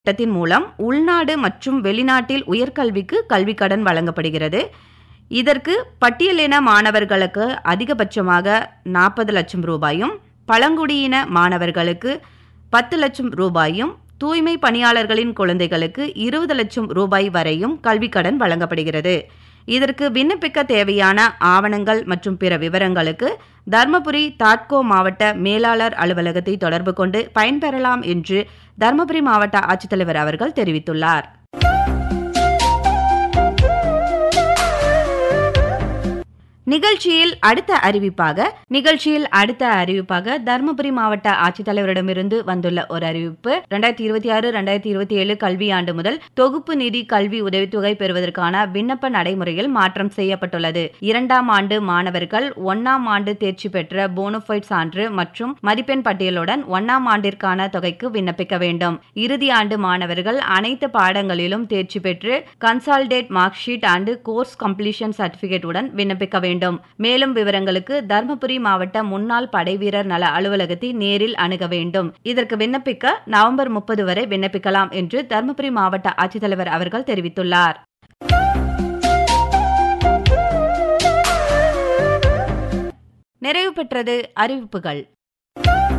திட்டத்தின் மூலம் உள்நாடு மற்றும் வெளிநாட்டில் உயர்கல்விக்கு கல்விக் கடன் வழங்கப்படுகிறது இதற்கு பட்டியலின மாணவர்களுக்கு அதிகபட்சமாக நாற்பது லட்சம் ரூபாயும் பழங்குடியின மாணவர்களுக்கு பத்து லட்சம் ரூபாயும் தூய்மை பணியாளர்களின் குழந்தைகளுக்கு இருபது லட்சம் ரூபாய் வரையும் கல்விக் கடன் வழங்கப்படுகிறது இதற்கு விண்ணப்பிக்க தேவையான ஆவணங்கள் மற்றும் பிற விவரங்களுக்கு தர்மபுரி தாட்கோ மாவட்ட மேலாளர் அலுவலகத்தை தொடர்பு கொண்டு பயன்பெறலாம் என்று தர்மபுரி மாவட்ட ஆட்சித்தலைவர் அவர்கள் தெரிவித்துள்ளார் நிகழ்ச்சியில் அடுத்த அறிவிப்பாக நிகழ்ச்சியில் அடுத்த அறிவிப்பாக தருமபுரி மாவட்ட ஆட்சித்தலைவரிடமிருந்து வந்துள்ள ஒரு அறிவிப்பு ரெண்டாயிரத்தி இருபத்தி ஆறு ரெண்டாயிரத்தி இருபத்தி ஏழு கல்வியாண்டு முதல் தொகுப்பு நிதி கல்வி உதவித்தொகை பெறுவதற்கான விண்ணப்ப நடைமுறையில் மாற்றம் செய்யப்பட்டுள்ளது இரண்டாம் ஆண்டு மாணவர்கள் ஒன்னாம் ஆண்டு தேர்ச்சி பெற்ற போனோஃபைட் சான்று மற்றும் மதிப்பெண் பட்டியலுடன் ஒன்னாம் ஆண்டிற்கான தொகைக்கு விண்ணப்பிக்க வேண்டும் இறுதி ஆண்டு மாணவர்கள் அனைத்து பாடங்களிலும் தேர்ச்சி பெற்று consolidated mark sheet and course completion certificate உடன் விண்ணப்பிக்க வேண்டும் மேலும் விவரங்களுக்கு தர்மபுரி மாவட்ட முன்னாள் படைவீரர் நல அலுவலகத்தை நேரில் அணுக வேண்டும் இதற்கு விண்ணப்பிக்க நவம்பர் முப்பது வரை விண்ணப்பிக்கலாம் என்று தர்மபுரி மாவட்ட ஆட்சித்தலைவர் அவர்கள் தெரிவித்துள்ளார் நிறைவு பெற்றது அறிவிப்புகள்